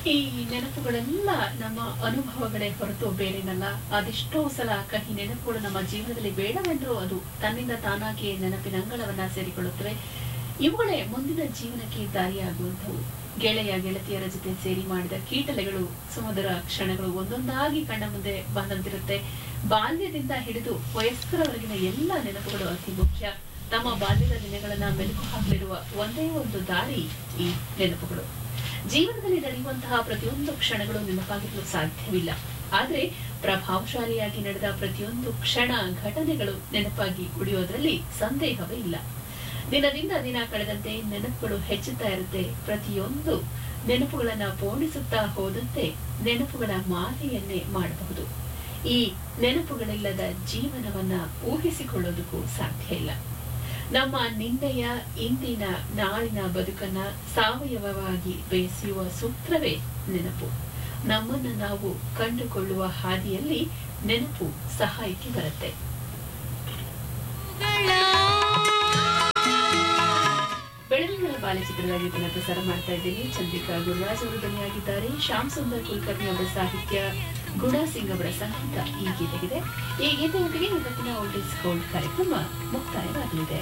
ಈ ನೆನಪುಗಳೆಲ್ಲ ನಮ್ಮ ಅನುಭವಗಳೇ ಹೊರತು ಬೇರೇನಲ್ಲ ಅದೆಷ್ಟೋ ಸಲ ಕಹಿ ನೆನಪುಗಳು ನಮ್ಮ ಜೀವನದಲ್ಲಿ ಬೇಡವೆಂದರೂ ಅದು ತನ್ನಿಂದ ತಾನಾಗಿ ನೆನಪಿನ ಅಂಗಳವನ್ನ ಸೇರಿಕೊಳ್ಳುತ್ತವೆ ಇವುಗಳೇ ಮುಂದಿನ ಜೀವನಕ್ಕೆ ದಾರಿಯಾಗುವಂಥವು ಗೆಳೆಯ ಗೆಳತಿಯರ ಜೊತೆ ಸೇರಿ ಮಾಡಿದ ಕೀಟಲೆಗಳು ಸುಮಧುರ ಕ್ಷಣಗಳು ಒಂದೊಂದಾಗಿ ಕಣ್ಣ ಮುಂದೆ ಬಂದಂತಿರುತ್ತೆ ಬಾಲ್ಯದಿಂದ ಹಿಡಿದು ವಯಸ್ಕರವರೆಗಿನ ಎಲ್ಲ ನೆನಪುಗಳು ಅತಿ ಮುಖ್ಯ ತಮ್ಮ ಬಾಲ್ಯದ ದಿನಗಳನ್ನ ಮೆಲುಕು ಹಾಕಲಿರುವ ಒಂದೇ ಒಂದು ದಾರಿ ಈ ನೆನಪುಗಳು ಜೀವನದಲ್ಲಿ ನಡೆಯುವಂತಹ ಪ್ರತಿಯೊಂದು ಕ್ಷಣಗಳು ನೆನಪಾಗಿರಲು ಸಾಧ್ಯವಿಲ್ಲ ಆದ್ರೆ ಪ್ರಭಾವಶಾಲಿಯಾಗಿ ನಡೆದ ಪ್ರತಿಯೊಂದು ಕ್ಷಣ ಘಟನೆಗಳು ನೆನಪಾಗಿ ಉಳಿಯೋದ್ರಲ್ಲಿ ಸಂದೇಹವೇ ಇಲ್ಲ ದಿನದಿಂದ ದಿನ ಕಳೆದಂತೆ ನೆನಪುಗಳು ಹೆಚ್ಚುತ್ತಾ ಇರುತ್ತೆ ಪ್ರತಿಯೊಂದು ನೆನಪುಗಳನ್ನ ಪೋಣಿಸುತ್ತಾ ಹೋದಂತೆ ನೆನಪುಗಳ ಮಾಲೆಯನ್ನೇ ಮಾಡಬಹುದು ಈ ನೆನಪುಗಳಿಲ್ಲದ ಜೀವನವನ್ನ ಊಹಿಸಿಕೊಳ್ಳೋದಕ್ಕೂ ಸಾಧ್ಯ ಇಲ್ಲ ನಮ್ಮ ನಿನ್ನೆಯ ಇಂದಿನ ನಾಳಿನ ಬದುಕನ್ನ ಸಾವಯವವಾಗಿ ಬೇಯಿಸುವ ಸೂತ್ರವೇ ನೆನಪು ನಮ್ಮನ್ನ ನಾವು ಕಂಡುಕೊಳ್ಳುವ ಹಾದಿಯಲ್ಲಿ ನೆನಪು ಸಹಾಯಕ್ಕೆ ಬರುತ್ತೆ ಬೆಳಗಿನ ಬಾಲಚಿತ್ರದ ಗೀತನ ಪ್ರಸಾರ ಮಾಡ್ತಾ ಇದ್ದೇನೆ ಚಂದ್ರಿಕಾ ಗುರುರಾಜ್ ಅವರು ಧ್ವನಿಯಾಗಿದ್ದಾರೆ ಶ್ಯಾಮ್ ಸುಂದರ್ ಕುಲಕರ್ಣಿ ಅವರ ಸಾಹಿತ್ಯ ಗುಣ ಸಿಂಗ್ ಅವರ ಸಂಗೀತ ಈ ಗೀತೆಗಿದೆ ಈ ಗೀತೆಯೊಂದಿಗೆ ಇವತ್ತಿನ ಓಲ್ಡ್ ಇಸ್ ಗೋಲ್ಡ್ ಕಾರ್ಯಕ್ರಮ ಮುಕ್ತಾಯವಾಗಲಿದೆ